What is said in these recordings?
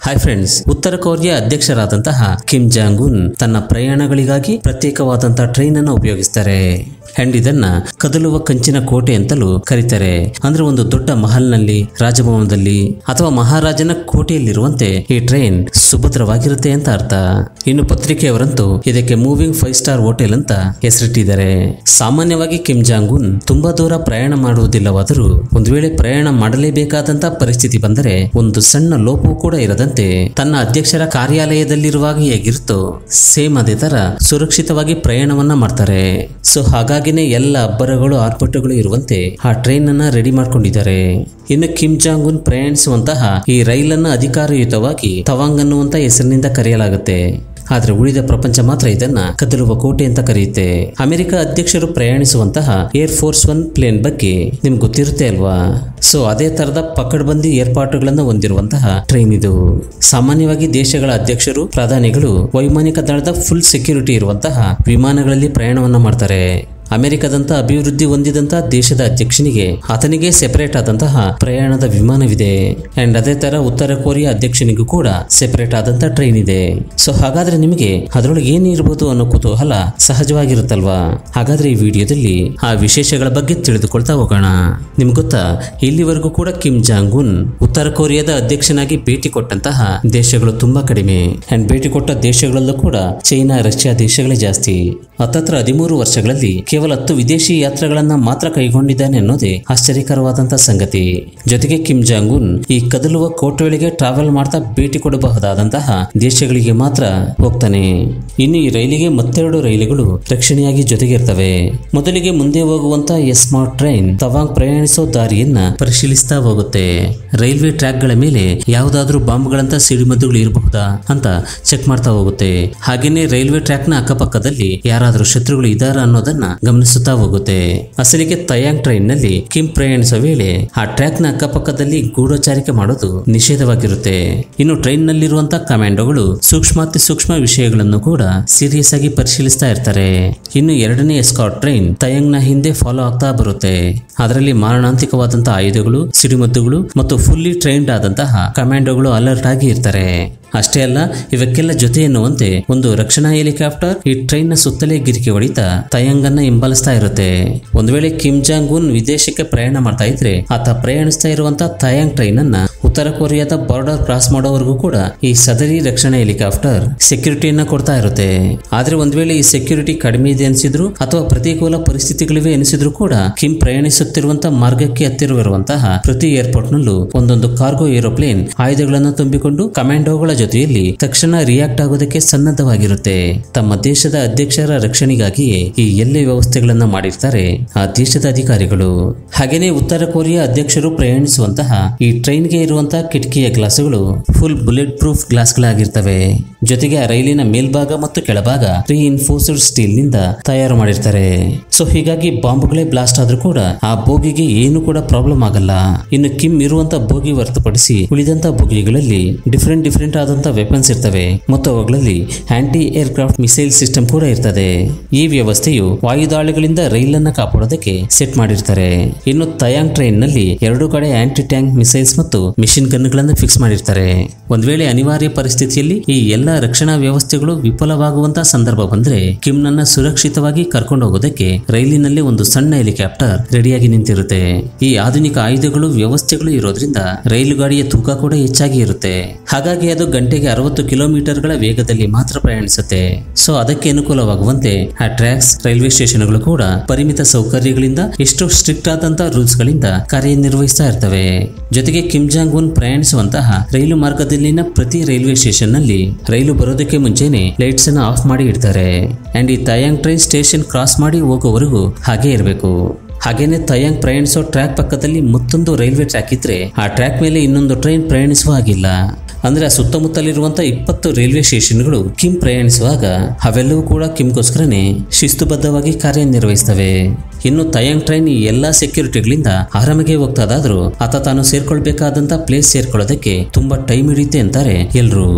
hi friends ಉತ್ತರ Korea ಅಧ್ಯಕ್ಷರಾದಂತಹ Kim Jong Un ತನ್ನ ಪ್ರಯಾಣಗಳಿಗಾಗಿ ಪ್ರತ್ಯೇಕವಾದಂತಹ ಟ್ರೈನ್ ಅನ್ನು ಉಪಯೋಗಿಸ್ತಾರೆ ಅಂಡ್ ಇದನ್ನ ಕದಲುವ ಕಂಚಿನ ಕೋಟೆ ಅಂತಲೂ ಕರೀತಾರೆ ಅಂದ್ರೆ ಒಂದು ದೊಡ್ಡ ಮಹಲ್ನಲ್ಲಿ ರಾಜಭವನದಲ್ಲಿ ಅಥವಾ ಮಹಾರಾಜನ ಕೋಟೆಯಲ್ಲಿರುವಂತೆ ಈ ಟ್ರೈನ್ ಸುಭದ್ರವಾಗಿರುತ್ತೆ ಅಂತ ಅರ್ಥ ಇನ್ನು ಪತ್ರಿಕೆಯವರಂತೂ ಇದಕ್ಕೆ ಮೂವಿಂಗ್ ಫೈವ್ ಸ್ಟಾರ್ ಹೋಟೆಲ್ ಅಂತ ಹೆಸರಿಟ್ಟಿದ್ದಾರೆ ಸಾಮಾನ್ಯವಾಗಿ ಕಿಮ್ ಜಾಂಗ್ ಉನ್ ತುಂಬಾ ದೂರ ಪ್ರಯಾಣ ಮಾಡುವುದಿಲ್ಲವಾದರೂ ಒಂದು ವೇಳೆ ಪ್ರಯಾಣ ಮಾಡಲೇಬೇಕಾದಂತ ಪರಿಸ್ಥಿತಿ ಬಂದರೆ ಒಂದು ಸಣ್ಣ ಲೋಪವೂ ಕೂಡ ಇರದಂತೆ ತನ್ನ ಅಧ್ಯಕ್ಷರ ಕಾರ್ಯಾಲಯದಲ್ಲಿರುವಾಗ ಹೇಗಿರುತ್ತೋ ಸೇಮ್ ಅದೇ ತರ ಸುರಕ್ಷಿತವಾಗಿ ಪ್ರಯಾಣವನ್ನ ಮಾಡ್ತಾರೆ ಸೊ ಹಾಗಾಗಿನೇ ಎಲ್ಲ ಅಬ್ಬರಗಳು ಆರ್ಭಟಗಳು ಇರುವಂತೆ ಆ ಟ್ರೈನ್ ಅನ್ನ ರೆಡಿ ಮಾಡ್ಕೊಂಡಿದ್ದಾರೆ ಇನ್ನು ಕಿಮ್ ಜಾಂಗ್ ಉನ್ ಪ್ರಯಾಣಿಸುವಂತಹ ಈ ರೈಲನ್ನ ಅಧಿಕಾರಯುತವಾಗಿ ತವಾಂಗ್ ಅನ್ನುವಂತ ಹೆಸರಿನಿಂದ ಕರೆಯಲಾಗುತ್ತೆ ಆದ್ರೆ ಉಳಿದ ಪ್ರಪಂಚ ಮಾತ್ರ ಇದನ್ನ ಕದಲುವ ಕೋಟೆ ಅಂತ ಕರೆಯುತ್ತೆ ಅಮೆರಿಕ ಅಧ್ಯಕ್ಷರು ಪ್ರಯಾಣಿಸುವಂತಹ ಏರ್ ಫೋರ್ಸ್ ಒನ್ ಪ್ಲೇನ್ ಬಗ್ಗೆ ನಿಮ್ಗೆ ಗೊತ್ತಿರುತ್ತೆ ಅಲ್ವಾ ಸೊ ಅದೇ ತರದ ಪಕಡ್ಬಂದಿ ಏರ್ಪಾಟುಗಳನ್ನು ಹೊಂದಿರುವಂತಹ ಟ್ರೈನ್ ಇದು ಸಾಮಾನ್ಯವಾಗಿ ದೇಶಗಳ ಅಧ್ಯಕ್ಷರು ಪ್ರಧಾನಿಗಳು ವೈಮಾನಿಕ ದಳದ ಫುಲ್ ಸೆಕ್ಯೂರಿಟಿ ಇರುವಂತಹ ವಿಮಾನಗಳಲ್ಲಿ ಪ್ರಯಾಣವನ್ನ ಮಾಡ್ತಾರೆ ಅಮೆರಿಕದಂತ ಅಭಿವೃದ್ಧಿ ಹೊಂದಿದಂತ ದೇಶದ ಅಧ್ಯಕ್ಷನಿಗೆ ಆತನಿಗೆ ಸೆಪರೇಟ್ ಆದಂತಹ ಪ್ರಯಾಣದ ವಿಮಾನವಿದೆ ಅಂಡ್ ಅದೇ ತರ ಉತ್ತರ ಕೊರಿಯಾ ಅಧ್ಯಕ್ಷನಿಗೂ ಕೂಡ ಸೆಪರೇಟ್ ಆದಂತ ಟ್ರೈನ್ ಇದೆ ಸೊ ಹಾಗಾದ್ರೆ ನಿಮಗೆ ಅದರೊಳಗೆ ಏನಿರ್ಬೋದು ಅನ್ನೋ ಕುತೂಹಲ ಸಹಜವಾಗಿರುತ್ತಲ್ವಾ ಹಾಗಾದ್ರೆ ಈ ವಿಡಿಯೋದಲ್ಲಿ ಆ ವಿಶೇಷಗಳ ಬಗ್ಗೆ ತಿಳಿದುಕೊಳ್ತಾ ಹೋಗೋಣ ನಿಮ್ಗೆ ಗೊತ್ತಾ ಇಲ್ಲಿವರೆಗೂ ಕೂಡ ಕಿಮ್ ಜಾಂಗ್ ಉನ್ ಉತ್ತರ ಕೊರಿಯಾದ ಅಧ್ಯಕ್ಷನಾಗಿ ಭೇಟಿ ಕೊಟ್ಟಂತಹ ದೇಶಗಳು ತುಂಬಾ ಕಡಿಮೆ ಅಂಡ್ ಭೇಟಿ ಕೊಟ್ಟ ದೇಶಗಳಲ್ಲೂ ಕೂಡ ಚೈನಾ ರಷ್ಯಾ ದೇಶಗಳೇ ಜಾಸ್ತಿ ಹತ್ತತ್ರ ಹದಿಮೂರು ವರ್ಷಗಳಲ್ಲಿ ಕೇವಲ ಹತ್ತು ವಿದೇಶಿ ಯಾತ್ರೆಗಳನ್ನ ಮಾತ್ರ ಕೈಗೊಂಡಿದ್ದಾನೆ ಅನ್ನೋದೇ ಆಶ್ಚರ್ಯಕರವಾದಂತಹ ಸಂಗತಿ ಜೊತೆಗೆ ಕಿಮ್ ಜಾಂಗ್ ಉನ್ ಈ ಕದಲುವ ಕೋಟೆಗಳಿಗೆ ಟ್ರಾವೆಲ್ ಮಾಡ್ತಾ ಭೇಟಿ ಕೊಡಬಹುದಾದಂತಹ ದೇಶಗಳಿಗೆ ಮಾತ್ರ ಹೋಗ್ತಾನೆ ಇನ್ನು ಈ ರೈಲಿಗೆ ಮತ್ತೆರಡು ರೈಲುಗಳು ರಕ್ಷಣೆಯಾಗಿ ಜೊತೆಗಿರ್ತವೆ ಮೊದಲಿಗೆ ಮುಂದೆ ಹೋಗುವಂತ ಸ್ಮಾರ್ಟ್ ಟ್ರೈನ್ ತವಾಂಗ್ ಪ್ರಯಾಣಿಸೋ ದಾರಿಯನ್ನ ಪರಿಶೀಲಿಸ್ತಾ ಹೋಗುತ್ತೆ ರೈಲ್ವೆ ಟ್ರ್ಯಾಕ್ಗಳ ಮೇಲೆ ಯಾವುದಾದ್ರೂ ಬಾಂಬ್ಗಳಂತ ಸಿಡಿಮದ್ದುಗಳು ಇರಬಹುದಾ ಅಂತ ಚೆಕ್ ಮಾಡ್ತಾ ಹೋಗುತ್ತೆ ಹಾಗೇನೆ ರೈಲ್ವೆ ಟ್ರ್ಯಾಕ್ನ ಅಕ್ಕಪಕ್ಕದಲ್ಲಿ ಯಾರಾದರೂ ಶತ್ರುಗಳು ಇದ್ದಾರಾ ಅನ್ನೋದನ್ನ ಗಮನಿಸುತ್ತಾ ಹೋಗುತ್ತೆ ಅಸಲಿಗೆ ತಯಾಂಗ್ ಟ್ರೈನ್ ನಲ್ಲಿ ಕಿಮ್ ಪ್ರಯಾಣಿಸುವ ವೇಳೆ ಆ ಟ್ರ್ಯಾಕ್ ನ ಅಕ್ಕಪಕ್ಕದಲ್ಲಿ ಗೂಢಚಾರಿಕೆ ಮಾಡೋದು ನಿಷೇಧವಾಗಿರುತ್ತೆ ಇನ್ನು ಟ್ರೈನ್ ನಲ್ಲಿರುವಂತಹ ಕಮಾಂಡೋಗಳು ಸೂಕ್ಷ್ಮಾತಿ ಸೂಕ್ಷ್ಮ ವಿಷಯಗಳನ್ನು ಕೂಡ ಸೀರಿಯಸ್ ಆಗಿ ಪರಿಶೀಲಿಸ್ತಾ ಇರ್ತಾರೆ ಇನ್ನು ಎರಡನೇ ಎಸ್ಕಾಟ್ ಟ್ರೈನ್ ತಯಾಂಗ್ ನ ಹಿಂದೆ ಫಾಲೋ ಆಗ್ತಾ ಬರುತ್ತೆ ಅದರಲ್ಲಿ ಮಾರಣಾಂತಿಕವಾದಂತಹ ಆಯುಧಗಳು ಸಿಡಿಮದ್ದುಗಳು ಮತ್ತು ಫುಲ್ಲಿ ಟ್ರೈನ್ಡ್ ಆದಂತಹ ಕಮಾಂಡೋಗಳು ಅಲರ್ಟ್ ಆಗಿ ಇರ್ತಾರೆ ಅಷ್ಟೇ ಅಲ್ಲ ಇವಕ್ಕೆಲ್ಲ ಜೊತೆ ಎನ್ನುವಂತೆ ಒಂದು ರಕ್ಷಣಾ ಹೆಲಿಕಾಪ್ಟರ್ ಈ ಟ್ರೈನ್ ನ ಸುತ್ತಲೇ ಗಿರಿಕೆ ಹೊಡಿತಾ ತಯಾಂಗನ್ನ ಹಿಂಬಾಲಿಸ್ತಾ ಇರುತ್ತೆ ಒಂದು ವೇಳೆ ಕಿಮ್ ಜಾಂಗ್ ಉನ್ ವಿದೇಶಕ್ಕೆ ಪ್ರಯಾಣ ಮಾಡ್ತಾ ಇದ್ರೆ ಆತ ಪ್ರಯಾಣಿಸ್ತಾ ಇರುವಂತ ತಯಾಂಗ್ ಟ್ರೈನ್ ಅನ್ನ ಉತ್ತರ ಕೊರಿಯಾದ ಬಾರ್ಡರ್ ಕ್ರಾಸ್ ಮಾಡೋವರೆಗೂ ಕೂಡ ಈ ಸದರಿ ರಕ್ಷಣಾ ಹೆಲಿಕಾಪ್ಟರ್ ಸೆಕ್ಯೂರಿಟಿಯನ್ನ ಕೊಡ್ತಾ ಇರುತ್ತೆ ಆದ್ರೆ ಒಂದ್ ವೇಳೆ ಈ ಸೆಕ್ಯೂರಿಟಿ ಕಡಿಮೆ ಇದೆ ಅನಿಸಿದ್ರು ಅಥವಾ ಪ್ರತಿಕೂಲ ಪರಿಸ್ಥಿತಿಗಳಿವೆ ಅನಿಸಿದ್ರು ಕೂಡ ಕಿಮ್ ಪ್ರಯಾಣಿಸುತ್ತಿರುವಂತಹ ಮಾರ್ಗಕ್ಕೆ ಹತ್ತಿರವಿರುವಂತಹ ಪ್ರತಿ ಏರ್ಪೋರ್ಟ್ ನಲ್ಲೂ ಒಂದೊಂದು ಕಾರ್ಗೋ ಏರೋಪ್ಲೇನ್ ಆಯುಧಗಳನ್ನು ತುಂಬಿಕೊಂಡು ಕಮಾಂಡೋಗಳ ಜೊತೆಯಲ್ಲಿ ತಕ್ಷಣ ರಿಯಾಕ್ಟ್ ಆಗೋದಕ್ಕೆ ಸನ್ನದ್ಧವಾಗಿರುತ್ತೆ ತಮ್ಮ ದೇಶದ ಅಧ್ಯಕ್ಷರ ರಕ್ಷಣೆಗಾಗಿಯೇ ಈ ಎಲ್ಲ ವ್ಯವಸ್ಥೆಗಳನ್ನ ಮಾಡಿರ್ತಾರೆ ಆ ದೇಶದ ಅಧಿಕಾರಿಗಳು ಹಾಗೇನೆ ಉತ್ತರ ಕೊರಿಯಾ ಅಧ್ಯಕ್ಷರು ಪ್ರಯಾಣಿಸುವಂತಹ ಈ ಟ್ರೈನ್ಗೆ ಇರುವಂತಹ ಕಿಟಕಿಯ ಗ್ಲಾಸುಗಳು ಫುಲ್ ಬುಲೆಟ್ ಪ್ರೂಫ್ ಗ್ಲಾಸ್ಗಳಾಗಿರ್ತವೆ ಜೊತೆಗೆ ಆ ರೈಲಿನ ಮೇಲ್ಭಾಗ ಮತ್ತು ಕೆಳಭಾಗ ರೀಇನ್ಫೋರ್ಸ್ಡ್ ಸ್ಟೀಲ್ ನಿಂದ ತಯಾರು ಮಾಡಿರ್ತಾರೆ ಸೊ ಹೀಗಾಗಿ ಬಾಂಬ್ಗಳೇ ಬ್ಲಾಸ್ಟ್ ಆದ್ರೂ ಕೂಡ ಆ ಬೋಗಿಗೆ ಏನು ಕೂಡ ಪ್ರಾಬ್ಲಮ್ ಆಗಲ್ಲ ಇನ್ನು ಕಿಮ್ ಇರುವಂತ ಬೋಗಿ ಹೊರತುಪಡಿಸಿ ಉಳಿದಂತ ಬೋಗಿಗಳಲ್ಲಿ ಡಿಫ್ರೆಂಟ್ ಡಿಫ್ರೆಂಟ್ ಆದಂತ ವೆಪನ್ಸ್ ಇರ್ತವೆ ಮತ್ತು ಅವುಗಳಲ್ಲಿ ಆಂಟಿ ಏರ್ಕ್ರಾಫ್ಟ್ ಮಿಸೈಲ್ ಸಿಸ್ಟಮ್ ಕೂಡ ಇರ್ತದೆ ಈ ವ್ಯವಸ್ಥೆಯು ವಾಯುದಾಳಿಗಳಿಂದ ರೈಲನ್ನ ಕಾಪಾಡೋದಕ್ಕೆ ಸೆಟ್ ಮಾಡಿರ್ತಾರೆ ಇನ್ನು ತಯಾಂಗ್ ಟ್ರೈನ್ ನಲ್ಲಿ ಎರಡು ಕಡೆ ಆಂಟಿ ಟ್ಯಾಂಕ್ ಮಿಸೈಲ್ಸ್ ಮತ್ತು ಮಿಷಿನ್ ಗನ್ಗಳನ್ನು ಫಿಕ್ಸ್ ಮಾಡಿರ್ತಾರೆ ಒಂದ್ ವೇಳೆ ಅನಿವಾರ್ಯ ಪರಿಸ್ಥಿತಿಯಲ್ಲಿ ಈ ಎಲ್ಲಾ ರಕ್ಷಣಾ ವ್ಯವಸ್ಥೆಗಳು ವಿಫಲವಾಗುವಂತಹ ಸಂದರ್ಭ ಬಂದ್ರೆ ಕಿಮ್ ನನ್ನ ಸುರಕ್ಷಿತವಾಗಿ ಕರ್ಕೊಂಡು ಹೋಗೋದಕ್ಕೆ ರೈಲಿನಲ್ಲಿ ಒಂದು ಸಣ್ಣ ಹೆಲಿಕಾಪ್ಟರ್ ರೆಡಿಯಾಗಿ ನಿಂತಿರುತ್ತೆ ಈ ಆಧುನಿಕ ಆಯುಧಗಳು ವ್ಯವಸ್ಥೆಗಳು ಇರೋದ್ರಿಂದ ರೈಲು ಗಾಡಿಯ ತೂಕ ಕೂಡ ಹೆಚ್ಚಾಗಿ ಇರುತ್ತೆ ಹಾಗಾಗಿ ಅದು ಗಂಟೆಗೆ ಅರವತ್ತು ಕಿಲೋಮೀಟರ್ಗಳ ವೇಗದಲ್ಲಿ ಮಾತ್ರ ಪ್ರಯಾಣಿಸುತ್ತೆ ಸೊ ಅದಕ್ಕೆ ಅನುಕೂಲವಾಗುವಂತೆ ಆ ಟ್ರ್ಯಾಕ್ಸ್ ರೈಲ್ವೆ ಸ್ಟೇಷನ್ಗಳು ಕೂಡ ಪರಿಮಿತ ಸೌಕರ್ಯಗಳಿಂದ ಎಷ್ಟೋ ಸ್ಟ್ರಿಕ್ಟ್ ಆದಂತಹ ರೂಲ್ಸ್ ಗಳಿಂದ ಕಾರ್ಯನಿರ್ವಹಿಸ್ತಾ ಇರ್ತವೆ ಜೊತೆಗೆ ಕಿಮ್ ಜಾಂಗ್ ಉನ್ ಪ್ರಯಾಣಿಸುವಂತಹ ರೈಲು ಮಾರ್ಗದಲ್ಲಿನ ಪ್ರತಿ ರೈಲ್ವೆ ಸ್ಟೇಷನ್ ನಲ್ಲಿ ರೈಲು ಬರೋದಕ್ಕೆ ಮುಂಚೆನೆ ಲೈಟ್ಸ್ ಅನ್ನ ಆಫ್ ಮಾಡಿ ಇಡ್ತಾರೆ ಅಂಡ್ ಈ ತಯಾಂಗ್ ಟ್ರೈನ್ ಸ್ಟೇಷನ್ ಕ್ರಾಸ್ ಮಾಡಿ ಹೋಗೋವರೆಗೂ ಹಾಗೆ ಇರಬೇಕು ಹಾಗೇನೆ ತಯಾಂಗ್ ಪ್ರಯಾಣಿಸೋ ಟ್ರ್ಯಾಕ್ ಪಕ್ಕದಲ್ಲಿ ಮತ್ತೊಂದು ರೈಲ್ವೆ ಟ್ರ್ಯಾಕ್ ಇದ್ರೆ ಆ ಟ್ರ್ಯಾಕ್ ಮೇಲೆ ಇನ್ನೊಂದು ಟ್ರೈನ್ ಪ್ರಯಾಣಿಸುವ ಹಾಗಿಲ್ಲ ಅಂದ್ರೆ ಆ ಸುತ್ತಮುತ್ತಲಿರುವಂತ ಇಪ್ಪತ್ತು ರೈಲ್ವೆ ಸ್ಟೇಷನ್ಗಳು ಕಿಮ್ ಪ್ರಯಾಣಿಸುವಾಗ ಅವೆಲ್ಲವೂ ಕೂಡ ಕಿಮ್ಗೋಸ್ಕರನೇ ಶಿಸ್ತುಬದ್ಧವಾಗಿ ಕಾರ್ಯನಿರ್ವಹಿಸ್ತವೆ ಇನ್ನು ತಯಾಂಗ್ ಟ್ರೈನ್ ಈ ಎಲ್ಲಾ ಸೆಕ್ಯೂರಿಟಿಗಳಿಂದ ಆರಾಮಿಗೆ ಹೋಗ್ತದಾದ್ರೂ ಆತ ತಾನು ಸೇರ್ಕೊಳ್ಬೇಕಾದಂತ ಪ್ಲೇಸ್ ಸೇರ್ಕೊಳ್ಳೋದಕ್ಕೆ ತುಂಬಾ ಟೈಮ್ ಹಿಡಿಯುತ್ತೆ ಅಂತಾರೆ ಎಲ್ರು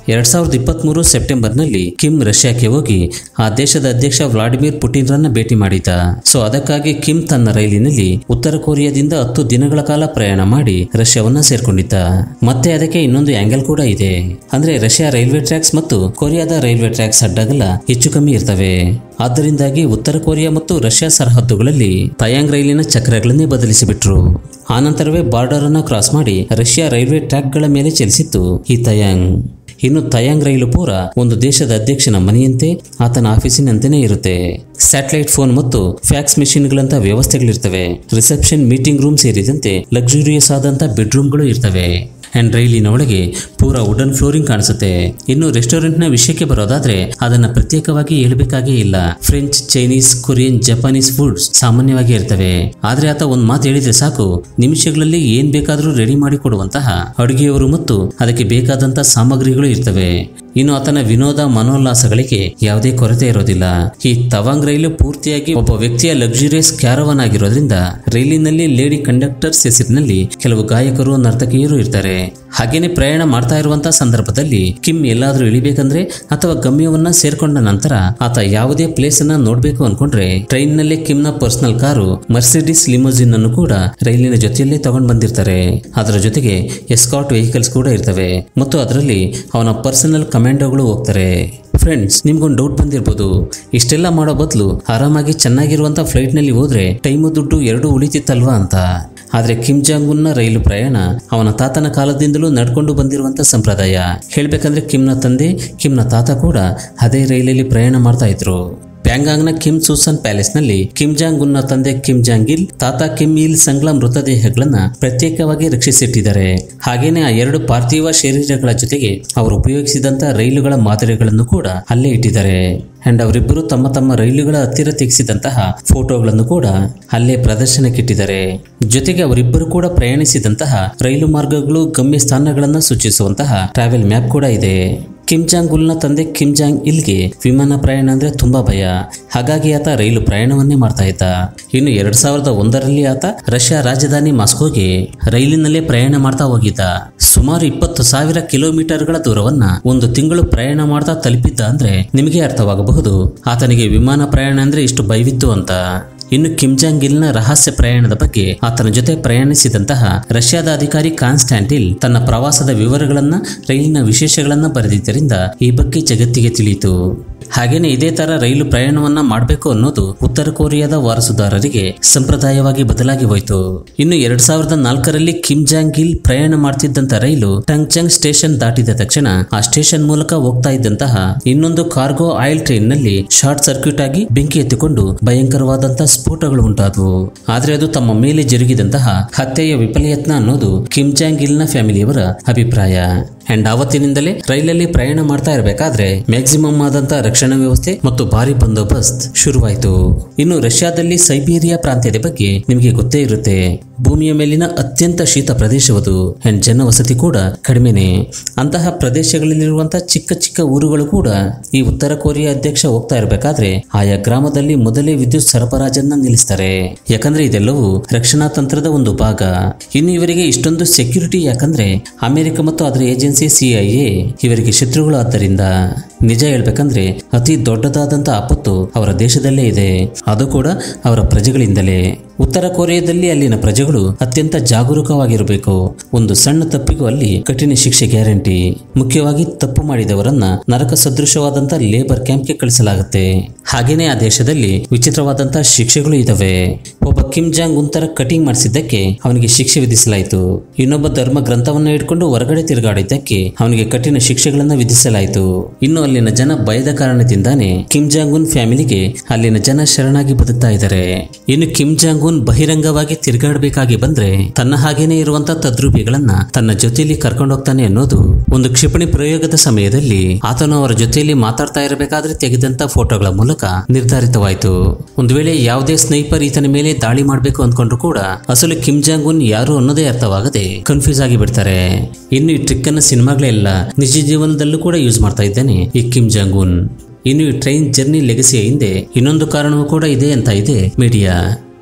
ಎರಡ್ ಸಾವಿರದ ಇಪ್ಪತ್ಮೂರು ಸೆಪ್ಟೆಂಬರ್ನಲ್ಲಿ ಕಿಮ್ ರಷ್ಯಾಕ್ಕೆ ಹೋಗಿ ಆ ದೇಶದ ಅಧ್ಯಕ್ಷ ವ್ಲಾಡಿಮಿರ್ ಪುಟಿನ್ ರನ್ನ ಭೇಟಿ ಮಾಡಿದ ಸೊ ಅದಕ್ಕಾಗಿ ಕಿಮ್ ತನ್ನ ರೈಲಿನಲ್ಲಿ ಉತ್ತರ ಕೊರಿಯಾದಿಂದ ಹತ್ತು ದಿನಗಳ ಕಾಲ ಪ್ರಯಾಣ ಮಾಡಿ ರಷ್ಯಾವನ್ನ ಸೇರ್ಕೊಂಡಿದ್ದ ಮತ್ತೆ ಅದಕ್ಕೆ ಇನ್ನೊಂದು ಆಂಗಲ್ ಕೂಡ ಇದೆ ಅಂದ್ರೆ ರಷ್ಯಾ ರೈಲ್ವೆ ಟ್ರ್ಯಾಕ್ಸ್ ಮತ್ತು ಕೊರಿಯಾದ ರೈಲ್ವೆ ಟ್ರ್ಯಾಕ್ಸ್ ಅಡ್ಡಗಲ ಹೆಚ್ಚು ಕಮ್ಮಿ ಇರ್ತವೆ ಆದ್ದರಿಂದಾಗಿ ಉತ್ತರ ಕೊರಿಯಾ ಮತ್ತು ರಷ್ಯಾ ಸರಹದ್ದುಗಳಲ್ಲಿ ತಯಾಂಗ್ ರೈಲಿನ ಚಕ್ರಗಳನ್ನೇ ಬದಲಿಸಿಬಿಟ್ರು ಆನಂತರವೇ ಬಾರ್ಡರ್ ಅನ್ನ ಕ್ರಾಸ್ ಮಾಡಿ ರಷ್ಯಾ ರೈಲ್ವೆ ಟ್ರ್ಯಾಕ್ಗಳ ಮೇಲೆ ಚಲಿಸಿತ್ತು ಈ ತಯಾಂಗ್ ಇನ್ನು ತಯಾಂಗ್ ರೈಲು ಪೂರ ಒಂದು ದೇಶದ ಅಧ್ಯಕ್ಷನ ಮನೆಯಂತೆ ಆತನ ಆಫೀಸಿನಂತೆಯೇ ಇರುತ್ತೆ ಸ್ಯಾಟಲೈಟ್ ಫೋನ್ ಮತ್ತು ಫ್ಯಾಕ್ಸ್ ಮೆಷಿನ್ಗಳಂತ ವ್ಯವಸ್ಥೆಗಳಿರ್ತವೆ ರಿಸೆಪ್ಷನ್ ಮೀಟಿಂಗ್ ರೂಮ್ ಸೇರಿದಂತೆ ಲಕ್ಸುರಿಯಸ್ ಆದಂತ ಬೆಡ್ರೂಮ್ಗಳು ಇರ್ತವೆ ಅಂಡ್ ರೈಲಿನ ಒಳಗೆ ಪೂರಾ ವುಡನ್ ಫ್ಲೋರಿಂಗ್ ಕಾಣಿಸುತ್ತೆ ಇನ್ನು ರೆಸ್ಟೋರೆಂಟ್ನ ವಿಷಯಕ್ಕೆ ಬರೋದಾದ್ರೆ ಅದನ್ನ ಪ್ರತ್ಯೇಕವಾಗಿ ಹೇಳ್ಬೇಕಾಗೇ ಇಲ್ಲ French Chinese Korean Japanese foods ಸಾಮಾನ್ಯವಾಗಿ ಇರ್ತವೆ ಆದ್ರೆ ಆತ ಒಂದ್ ಮಾತು ಹೇಳಿದ್ರೆ ಸಾಕು ನಿಮಿಷಗಳಲ್ಲಿ ಏನ್ ಬೇಕಾದ್ರೂ ರೆಡಿ ಮಾಡಿ ಕೊಡುವಂತಹ ಅಡುಗೆಯವರು ಮತ್ತು ಅದಕ್ಕೆ ಬೇಕಾದಂತ ಸಾಮಗ್ರಿಗಳು ಇರ್ತವೆ ಇನ್ನು ಆತನ ವಿನೋದ ಮನೋಲ್ಲಾಸಗಳಿಗೆ ಯಾವುದೇ ಕೊರತೆ ಇರೋದಿಲ್ಲ ಈ ತವಾಂಗ್ ರೈಲು ಪೂರ್ತಿಯಾಗಿ ಒಬ್ಬ ವ್ಯಕ್ತಿಯ ಲಕ್ಸುರಿಯಸ್ ಕ್ಯಾರವನ್ ಆಗಿರೋದ್ರಿಂದ ರೈಲಿನಲ್ಲಿ ಲೇಡಿ ಕಂಡಕ್ಟರ್ಸ್ ಹೆಸರಿನಲ್ಲಿ ಕೆಲವು ಗಾಯಕರು ನರ್ತಕಿಯರು ಇರ್ತಾರೆ ಹಾಗೇನೆ ಪ್ರಯಾಣ ಮಾಡ್ತಾ ಇರುವಂತಹ ಸಂದರ್ಭದಲ್ಲಿ ಕಿಮ್ ಎಲ್ಲಾದ್ರೂ ಇಳಿಬೇಕಂದ್ರೆ ಅಥವಾ ಗಮ್ಯವನ್ನ ಸೇರ್ಕೊಂಡ ನಂತರ ಆತ ಯಾವುದೇ ಪ್ಲೇಸ್ ಅನ್ನ ನೋಡ್ಬೇಕು ಅನ್ಕೊಂಡ್ರೆ ಟ್ರೈನ್ ನಲ್ಲಿ ಕಿಮ್ನ ಪರ್ಸನಲ್ ಕಾರು ಮರ್ಸಿಡಿಸ್ ಲಿಮೋಸಿನ್ ಅನ್ನು ಕೂಡ ರೈಲಿನ ಜೊತೆಯಲ್ಲೇ ತಗೊಂಡ್ ಬಂದಿರ್ತಾರೆ ಅದರ ಜೊತೆಗೆ ಎಸ್ಕಾಟ್ ವೆಹಿಕಲ್ಸ್ ಕೂಡ ಇರ್ತವೆ ಮತ್ತು ಅದರಲ್ಲಿ ಅವನ ಪರ್ಸನಲ್ ಕಮಾಂಡೋಗಳು ಹೋಗ್ತಾರೆ ಫ್ರೆಂಡ್ಸ್ ನಿಮ್ಗೊಂದು ಡೌಟ್ ಬಂದಿರ್ಬೋದು ಇಷ್ಟೆಲ್ಲ ಮಾಡೋ ಬದಲು ಆರಾಮಾಗಿ ಚೆನ್ನಾಗಿರುವಂತ ಫ್ಲೈಟ್ ನಲ್ಲಿ ಹೋದ್ರೆ ಟೈಮು ದುಡ್ಡು ಎರಡೂ ಉಳಿತಿತ್ತಲ್ವಾ ಅಂತ ಆದ್ರೆ ಕಿಮ್ ಜಾಂಗ್ ಉನ್ನ ರೈಲು ಪ್ರಯಾಣ ಅವನ ತಾತನ ಕಾಲದಿಂದಲೂ ನಡ್ಕೊಂಡು ಬಂದಿರುವಂತ ಸಂಪ್ರದಾಯ ಹೇಳ್ಬೇಕಂದ್ರೆ ಕಿಮ್ನ ತಂದೆ ಕಿಮ್ನ ತಾತ ಕೂಡ ಅದೇ ರೈಲಲ್ಲಿ ಪ್ರಯಾಣ ಮಾಡ್ತಾ ಇದ್ರು ಪ್ಯಾಂಗಾಂಗ್ನ ಕಿಮ್ ಸೂಸನ್ ಪ್ಯಾಲೇಸ್ನಲ್ಲಿ ಕಿಮ್ ಜಾಂಗ್ ಉನ್ನ ತಂದೆ ಕಿಮ್ ಜಾಂಗ್ ಇಲ್ ತಾತ ಕಿಮ್ ಇಲ್ ಸಂಗ್ಲ ಮೃತದೇಹಗಳನ್ನ ಪ್ರತ್ಯೇಕವಾಗಿ ರಕ್ಷಿಸಿಟ್ಟಿದ್ದಾರೆ ಹಾಗೇನೆ ಆ ಎರಡು ಪಾರ್ಥಿವ ಶರೀರಗಳ ಜೊತೆಗೆ ಅವರು ಉಪಯೋಗಿಸಿದಂತ ರೈಲುಗಳ ಮಾದರಿಗಳನ್ನು ಕೂಡ ಅಲ್ಲೇ ಇಟ್ಟಿದ್ದಾರೆ ಅಂಡ್ ಅವರಿಬ್ಬರು ತಮ್ಮ ತಮ್ಮ ರೈಲುಗಳ ಹತ್ತಿರ ತೆಗೆಸಿದಂತಹ ಫೋಟೋಗಳನ್ನು ಕೂಡ ಅಲ್ಲೇ ಪ್ರದರ್ಶನಕ್ಕಿಟ್ಟಿದ್ದಾರೆ ಜೊತೆಗೆ ಅವರಿಬ್ಬರು ಕೂಡ ಪ್ರಯಾಣಿಸಿದಂತಹ ರೈಲು ಮಾರ್ಗಗಳು ಗಮ್ಯ ಸ್ಥಾನಗಳನ್ನು ಸೂಚಿಸುವಂತಹ ಟ್ರಾವೆಲ್ ಮ್ಯಾಪ್ ಕೂಡ ಇದೆ ಕಿಮ್ ಜಾಂಗ್ ಉಲ್ನ ತಂದೆ ಕಿಮ್ ಜಾಂಗ್ ಇಲ್ಗೆ ವಿಮಾನ ಪ್ರಯಾಣ ಅಂದ್ರೆ ತುಂಬಾ ಭಯ ಹಾಗಾಗಿ ಆತ ರೈಲು ಪ್ರಯಾಣವನ್ನೇ ಮಾಡ್ತಾ ಇದ್ದ ಇನ್ನು ಎರಡ್ ಸಾವಿರದ ಒಂದರಲ್ಲಿ ಆತ ರಷ್ಯಾ ರಾಜಧಾನಿ ಮಾಸ್ಕೋಗೆ ರೈಲಿನಲ್ಲೇ ಪ್ರಯಾಣ ಮಾಡ್ತಾ ಹೋಗಿದ್ದ ಸುಮಾರು ಇಪ್ಪತ್ತು ಸಾವಿರ ಕಿಲೋಮೀಟರ್ಗಳ ದೂರವನ್ನ ಒಂದು ತಿಂಗಳು ಪ್ರಯಾಣ ಮಾಡ್ತಾ ತಲುಪಿದ್ದ ಅಂದ್ರೆ ನಿಮಗೆ ಅರ್ಥವಾಗಬಹುದು ಆತನಿಗೆ ವಿಮಾನ ಪ್ರಯಾಣ ಅಂದ್ರೆ ಇಷ್ಟು ಭಯವಿತ್ತು ಅಂತ ಇನ್ನು ಕಿಮ್ ಜಾಂಗ್ ಇಲ್ನ ರಹಸ್ಯ ಪ್ರಯಾಣದ ಬಗ್ಗೆ ಆತನ ಜೊತೆ ಪ್ರಯಾಣಿಸಿದಂತಹ ರಷ್ಯಾದ ಅಧಿಕಾರಿ ಕಾನ್ಸ್ಟ್ಯಾಂಟಿಲ್ ತನ್ನ ಪ್ರವಾಸದ ವಿವರಗಳನ್ನ ರೈಲಿನ ವಿಶೇಷಗಳನ್ನ ಬರೆದಿದ್ದರಿಂದ ಈ ಬಗ್ಗೆ ಜಗತ್ತಿಗೆ ತಿಳಿಯಿತು ಹಾಗೇನೆ ಇದೇ ತರ ರೈಲು ಪ್ರಯಾಣವನ್ನ ಮಾಡಬೇಕು ಅನ್ನೋದು ಉತ್ತರ ಕೊರಿಯಾದ ವಾರಸುದಾರರಿಗೆ ಸಂಪ್ರದಾಯವಾಗಿ ಬದಲಾಗಿ ಹೋಯಿತು ಇನ್ನು ಎರಡ್ ಸಾವಿರದ ನಾಲ್ಕರಲ್ಲಿ ಕಿಮ್ ಜಾಂಗ್ ಇಲ್ ಪ್ರಯಾಣ ಮಾಡ್ತಿದ್ದಂತ ರೈಲು ಟಂಗ್ಚಂಗ್ ಸ್ಟೇಷನ್ ದಾಟಿದ ತಕ್ಷಣ ಆ ಸ್ಟೇಷನ್ ಮೂಲಕ ಹೋಗ್ತಾ ಇದ್ದಂತಹ ಇನ್ನೊಂದು ಕಾರ್ಗೋ ಆಯಿಲ್ ಟ್ರೈನ್ ನಲ್ಲಿ ಶಾರ್ಟ್ ಸರ್ಕ್ಯೂಟ್ ಆಗಿ ಬೆಂಕಿ ಎತ್ತಿಕೊಂಡು ಭಯಂಕರವಾದಂತಹ ಸ್ಫೋಟಗಳು ಉಂಟಾದವು ಆದ್ರೆ ಅದು ತಮ್ಮ ಮೇಲೆ ಜರುಗಿದಂತಹ ಹತ್ಯೆಯ ವಿಫಲಯತ್ನ ಅನ್ನೋದು ಕಿಮ್ ಜಾಂಗ್ ಇಲ್ನ ಫ್ಯಾಮಿಲಿಯವರ ಅಭಿಪ್ರಾಯ ಅಂಡ್ ಆವತ್ತಿನಿಂದಲೇ ರೈಲಲ್ಲಿ ಪ್ರಯಾಣ ಮಾಡ್ತಾ ಇರಬೇಕಾದ್ರೆ ಮ್ಯಾಕ್ಸಿಮಮ್ ಆದಂತ ರಕ್ಷಣಾ ವ್ಯವಸ್ಥೆ ಮತ್ತು ಭಾರಿ ಬಂದೋಬಸ್ತ್ ಶುರುವಾಯಿತು ಇನ್ನು ರಷ್ಯಾದಲ್ಲಿ ಸೈಬೀರಿಯಾ ಪ್ರಾಂತ್ಯದ ಬಗ್ಗೆ ನಿಮಗೆ ಗೊತ್ತೇ ಇರುತ್ತೆ ಭೂಮಿಯ ಮೇಲಿನ ಅತ್ಯಂತ ಶೀತ ಪ್ರದೇಶವದು ಅಂಡ್ ಜನವಸತಿ ಕೂಡ ಕಡಿಮೆನೆ ಅಂತಹ ಪ್ರದೇಶಗಳಲ್ಲಿರುವಂತಹ ಚಿಕ್ಕ ಚಿಕ್ಕ ಊರುಗಳು ಕೂಡ ಈ ಉತ್ತರ ಕೊರಿಯಾ ಅಧ್ಯಕ್ಷ ಹೋಗ್ತಾ ಇರಬೇಕಾದ್ರೆ ಆಯಾ ಗ್ರಾಮದಲ್ಲಿ ಮೊದಲೇ ವಿದ್ಯುತ್ ಸರಬರಾಜನ್ನ ನಿಲ್ಲಿಸ್ತಾರೆ ಯಾಕಂದ್ರೆ ಇದೆಲ್ಲವೂ ರಕ್ಷಣಾ ತಂತ್ರದ ಒಂದು ಭಾಗ ಇನ್ನು ಇವರಿಗೆ ಇಷ್ಟೊಂದು ಸೆಕ್ಯೂರಿಟಿ ಯಾಕಂದ್ರೆ ಅಮೆರಿಕ ಮತ್ತು ಅದರ ಏಜೆನ್ಸಿ ಸಿಐಎ ಇವರಿಗೆ ಶತ್ರುಗಳು ಆದ್ದರಿಂದ ನಿಜ ಹೇಳ್ಬೇಕಂದ್ರೆ ಅತಿ ದೊಡ್ಡದಾದಂತ ಆಪತ್ತು ಅವರ ದೇಶದಲ್ಲೇ ಇದೆ ಅದು ಕೂಡ ಅವರ ಪ್ರಜೆಗಳಿಂದಲೇ ಉತ್ತರ ಕೊರಿಯಾದಲ್ಲಿ ಅಲ್ಲಿನ ಪ್ರಜೆಗಳು ಅತ್ಯಂತ ಜಾಗರೂಕವಾಗಿರಬೇಕು ಒಂದು ಸಣ್ಣ ತಪ್ಪಿಗೂ ಅಲ್ಲಿ ಕಠಿಣ ಶಿಕ್ಷೆ ಗ್ಯಾರಂಟಿ ಮುಖ್ಯವಾಗಿ ತಪ್ಪು ಮಾಡಿದವರನ್ನ ನರಕ ಸದೃಶವಾದಂತ ಲೇಬರ್ ಕ್ಯಾಂಪ್ಗೆ ಕಳಿಸಲಾಗುತ್ತೆ ಹಾಗೇನೆ ಆ ದೇಶದಲ್ಲಿ ವಿಚಿತ್ರವಾದಂತ ಶಿಕ್ಷೆಗಳು ಇದಾವೆ ಒಬ್ಬ ಕಿಮ್ ಜಾಂಗ್ ಉಂತರ ಕಟಿಂಗ್ ಮಾಡಿಸಿದ್ದಕ್ಕೆ ಅವನಿಗೆ ಶಿಕ್ಷೆ ವಿಧಿಸಲಾಯಿತು ಇನ್ನೊಬ್ಬ ಧರ್ಮ ಗ್ರಂಥವನ್ನ ಇಟ್ಕೊಂಡು ಹೊರಗಡೆ ತಿರುಗಾಡಿದ್ದಕ್ಕೆ ಅವನಿಗೆ ಕಠಿಣ ಶಿಕ್ಷೆಗಳನ್ನ ವಿಧಿಸಲಾಯಿತು ಇನ್ನು ಅಲ್ಲಿನ ಜನ ಭಯದ ಕಾರಣದಿಂದಾನೇ ಕಿಮ್ ಜಾಂಗ್ ಉನ್ ಫ್ಯಾಮಿಲಿಗೆ ಅಲ್ಲಿನ ಜನ ಶರಣಾಗಿ ಬದುಕ್ತಾ ಇದ್ದಾರೆ ಇನ್ನು ಕಿಮ್ ಜಾಂಗ್ ಉನ್ ಬಹಿರಂಗವಾಗಿ ತಿರುಗಾಡಬೇಕಾಗಿ ಬಂದ್ರೆ ತನ್ನ ಹಾಗೇನೆ ಇರುವಂತ ತದ್ರೂಪಿಗಳನ್ನ ತನ್ನ ಜೊತೆಯಲ್ಲಿ ಕರ್ಕೊಂಡು ಹೋಗ್ತಾನೆ ಅನ್ನೋದು ಒಂದು ಕ್ಷಿಪಣಿ ಪ್ರಯೋಗದ ಸಮಯದಲ್ಲಿ ಆತನು ಅವರ ಜೊತೆಯಲ್ಲಿ ಮಾತಾಡ್ತಾ ಇರಬೇಕಾದ್ರೆ ತೆಗೆದಂತ ಫೋಟೋಗಳ ಮೂಲಕ ನಿರ್ಧಾರಿತವಾಯಿತು ಒಂದು ವೇಳೆ ಯಾವುದೇ ಸ್ನೈಪರ್ ಈತನ ಮೇಲೆ ದಾಳಿ ಮಾಡಬೇಕು ಅಂದ್ಕೊಂಡ್ರು ಕೂಡ ಅಸಲು ಕಿಮ್ ಜಾಂಗ್ ಉನ್ ಯಾರು ಅನ್ನೋದೇ ಅರ್ಥವಾಗದೆ ಕನ್ಫ್ಯೂಸ್ ಆಗಿ ಬಿಡ್ತಾರೆ ಇನ್ನು ಈ ಟ್ರಿಕ್ ಅನ್ನ ಸಿನಿಮಾಗಳೇ ಅಲ್ಲ ನಿಜ ಜೀವನದಲ್ಲೂ ಕೂಡ ಯೂಸ್ ಮಾಡ್ತಾ ಇದ್ದಾನೆ ಈ ಕಿಮ್ ಜಾಂಗ್ ಉನ್ ಇನ್ನು ಈ ಟ್ರೈನ್ ಜರ್ನಿ ಲೆಗಸಿಯ ಹಿಂದೆ ಇನ್ನೊಂದು ಕಾರಣವೂ ಕೂಡ ಇದೆ ಅಂತ ಇದೆ ಮೀಡಿಯಾ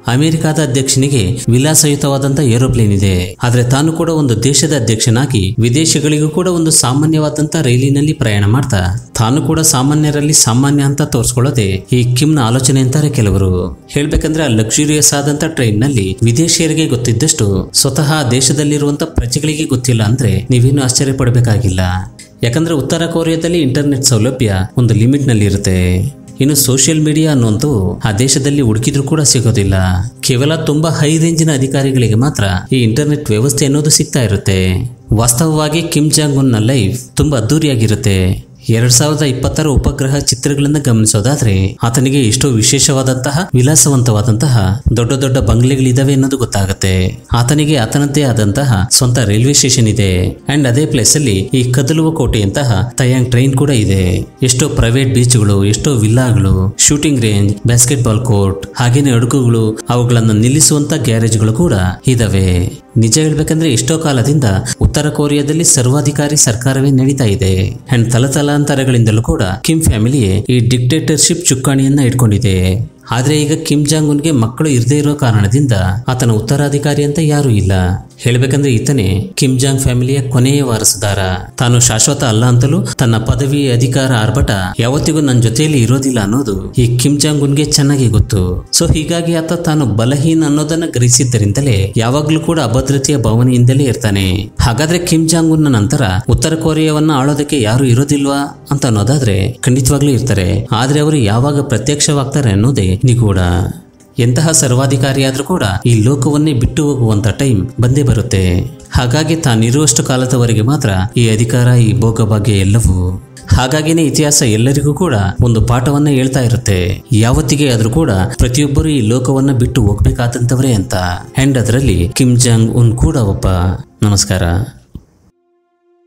ಅಮೆರಿಕಾದ ಅಧ್ಯಕ್ಷನಿಗೆ ವಿಲಾಸಯುತವಾದಂತ ಏರೋಪ್ಲೇನ್ ಇದೆ ಆದ್ರೆ ತಾನು ಕೂಡ ಒಂದು ದೇಶದ ಅಧ್ಯಕ್ಷನಾಗಿ ವಿದೇಶಗಳಿಗೂ ಕೂಡ ಒಂದು ಸಾಮಾನ್ಯವಾದಂತ ರೈಲಿನಲ್ಲಿ ಪ್ರಯಾಣ ಮಾಡ್ತಾ ತಾನು ಕೂಡ ಸಾಮಾನ್ಯರಲ್ಲಿ ಸಾಮಾನ್ಯ ಅಂತ ತೋರಿಸ್ಕೊಳ್ಳೋದೆ ಈ ಕಿಮ್ನ ಆಲೋಚನೆ ಅಂತಾರೆ ಕೆಲವರು ಹೇಳ್ಬೇಕಂದ್ರೆ ಆ ಲಕ್ಸುರಿಯಸ್ ಆದಂತ ಟ್ರೈನ್ ನಲ್ಲಿ ವಿದೇಶಿಯರಿಗೆ ಗೊತ್ತಿದ್ದಷ್ಟು ಸ್ವತಃ ಆ ದೇಶದಲ್ಲಿರುವಂತ ಪ್ರಜೆಗಳಿಗೆ ಗೊತ್ತಿಲ್ಲ ಅಂದ್ರೆ ನೀವೇನು ಆಶ್ಚರ್ಯ ಪಡಬೇಕಾಗಿಲ್ಲ ಯಾಕಂದ್ರೆ ಉತ್ತರ ಕೊರಿಯಾದಲ್ಲಿ ಇಂಟರ್ನೆಟ್ ಸೌಲಭ್ಯ ಒಂದು ಲಿಮಿಟ್ ನಲ್ಲಿ ಇರುತ್ತೆ ಇನ್ನು ಸೋಷಿಯಲ್ ಮೀಡಿಯಾ ಅನ್ನುವಂತೂ ಆ ದೇಶದಲ್ಲಿ ಹುಡುಕಿದ್ರೂ ಕೂಡ ಸಿಗೋದಿಲ್ಲ ಕೇವಲ ತುಂಬಾ ಹೈ ರೇಂಜಿನ ಅಧಿಕಾರಿಗಳಿಗೆ ಮಾತ್ರ ಈ ಇಂಟರ್ನೆಟ್ ವ್ಯವಸ್ಥೆ ಅನ್ನೋದು ಸಿಗ್ತಾ ಇರುತ್ತೆ ವಾಸ್ತವವಾಗಿ ಕಿಮ್ ಜಾಂಗ್ ಉನ್ನ ಲೈಫ್ ತುಂಬಾ ಅದ್ದೂರಿಯಾಗಿರುತ್ತೆ ಎರಡ್ ಸಾವಿರದ ಇಪ್ಪತ್ತರ ಉಪಗ್ರಹ ಚಿತ್ರಗಳನ್ನ ಗಮನಿಸೋದಾದ್ರೆ ಆತನಿಗೆ ಎಷ್ಟೋ ವಿಶೇಷವಾದಂತಹ ವಿಲಾಸವಂತವಾದಂತಹ ದೊಡ್ಡ ದೊಡ್ಡ ಬಂಗ್ಲೆಗಳಿದಾವೆ ಅನ್ನೋದು ಗೊತ್ತಾಗುತ್ತೆ ಆತನಿಗೆ ಆತನದ್ದೇ ಆದಂತಹ ಸ್ವಂತ ರೈಲ್ವೆ ಸ್ಟೇಷನ್ ಇದೆ ಅಂಡ್ ಅದೇ ಪ್ಲೇಸ್ ಅಲ್ಲಿ ಈ ಕದಲುವ ಕೋಟೆಯಂತಹ ತಯಾಂಗ್ ಟ್ರೈನ್ ಕೂಡ ಇದೆ ಎಷ್ಟೋ ಪ್ರೈವೇಟ್ ಬೀಚ್ಗಳು ಎಷ್ಟೋ ವಿಲ್ಲಾಗಳು shooting range basketball court ಹಾಗೇನೆ ಅಡುಗುಗಳು ಅವುಗಳನ್ನ ನಿಲ್ಲಿಸುವಂತ ಗ್ಯಾರೇಜ್ಗಳು ಕೂಡ ಇದಾವೆ ನಿಜ ಹೇಳ್ಬೇಕಂದ್ರೆ ಎಷ್ಟೋ ಕಾಲದಿಂದ ಉತ್ತರ ಕೊರಿಯಾದಲ್ಲಿ ಸರ್ವಾಧಿಕಾರಿ ಸರ್ಕಾರವೇ ನಡೀತಾ ಇದೆ ಅಂಡ್ ತಲತಲಾಂತರಗಳಿಂದಲೂ ಕೂಡ ಕಿಮ್ ಫ್ಯಾಮಿಲಿಯೇ ಈ ಡಿಕ್ಟೇಟರ್ಶಿಪ್ ಚುಕ್ಕಾಣಿಯನ್ನ ಇಟ್ಕೊಂಡಿದೆ ಆದ್ರೆ ಈಗ ಕಿಮ್ ಜಾಂಗ್ ಉನ್ಗೆ ಮಕ್ಕಳು ಇರದೇ ಇರೋ ಕಾರಣದಿಂದ ಆತನ ಉತ್ತರಾಧಿಕಾರಿ ಅಂತ ಯಾರೂ ಇಲ್ಲ ಹೇಳ್ಬೇಕಂದ್ರೆ ಈತನೇ ಕಿಮ್ ಜಾಂಗ್ ಫ್ಯಾಮಿಲಿಯ ಕೊನೆಯ ವಾರಸುದಾರ ತಾನು ಶಾಶ್ವತ ಅಲ್ಲ ಅಂತಲೂ ತನ್ನ ಪದವಿ ಅಧಿಕಾರ ಆರ್ಭಟ ಯಾವತ್ತಿಗೂ ನನ್ನ ಜೊತೆಯಲ್ಲಿ ಇರೋದಿಲ್ಲ ಅನ್ನೋದು ಈ ಕಿಮ್ ಜಾಂಗ್ ಉನ್ಗೆ ಚೆನ್ನಾಗಿ ಗೊತ್ತು ಸೊ ಹೀಗಾಗಿ ಆತ ತಾನು ಬಲಹೀನ ಅನ್ನೋದನ್ನ ಗ್ರಹಿಸಿದ್ದರಿಂದಲೇ ಯಾವಾಗ್ಲೂ ಕೂಡ ಅಭದ್ರತೆಯ ಭಾವನೆಯಿಂದಲೇ ಇರ್ತಾನೆ ಹಾಗಾದ್ರೆ ಕಿಮ್ ಜಾಂಗ್ ಉನ್ನ ನಂತರ ಉತ್ತರ ಕೊರಿಯಾವನ್ನ ಆಳೋದಕ್ಕೆ ಯಾರು ಇರೋದಿಲ್ವಾ ಅಂತ ಅನ್ನೋದಾದ್ರೆ ಖಂಡಿತವಾಗ್ಲೂ ಇರ್ತಾರೆ ಆದ್ರೆ ಅವರು ಯಾವಾಗ ಪ್ರತ್ಯಕ್ಷವಾಗ್ತಾರೆ ಅನ್ನೋದೇ ನಿಗೂಢ ಎಂತಹ ಸರ್ವಾಧಿಕಾರಿಯಾದ್ರೂ ಕೂಡ ಈ ಲೋಕವನ್ನೇ ಬಿಟ್ಟು ಹೋಗುವಂತ ಟೈಮ್ ಬಂದೇ ಬರುತ್ತೆ ಹಾಗಾಗಿ ತಾನಿರುವಷ್ಟು ಕಾಲದವರೆಗೆ ಮಾತ್ರ ಈ ಅಧಿಕಾರ ಈ ಭೋಗಭಾಗ್ಯ ಎಲ್ಲವೂ ಹಾಗಾಗಿನೇ ಇತಿಹಾಸ ಎಲ್ಲರಿಗೂ ಕೂಡ ಒಂದು ಪಾಠವನ್ನ ಹೇಳ್ತಾ ಇರುತ್ತೆ ಯಾವತ್ತಿಗೆ ಆದ್ರೂ ಕೂಡ ಪ್ರತಿಯೊಬ್ಬರು ಈ ಲೋಕವನ್ನ ಬಿಟ್ಟು ಹೋಗ್ಬೇಕಾದಂತವರೇ ಅಂತ ಅಂಡ್ ಅದರಲ್ಲಿ ಕಿಮ್ ಜಾಂಗ್ ಉನ್ ಕೂಡ ಒಬ್ಬ ನಮಸ್ಕಾರ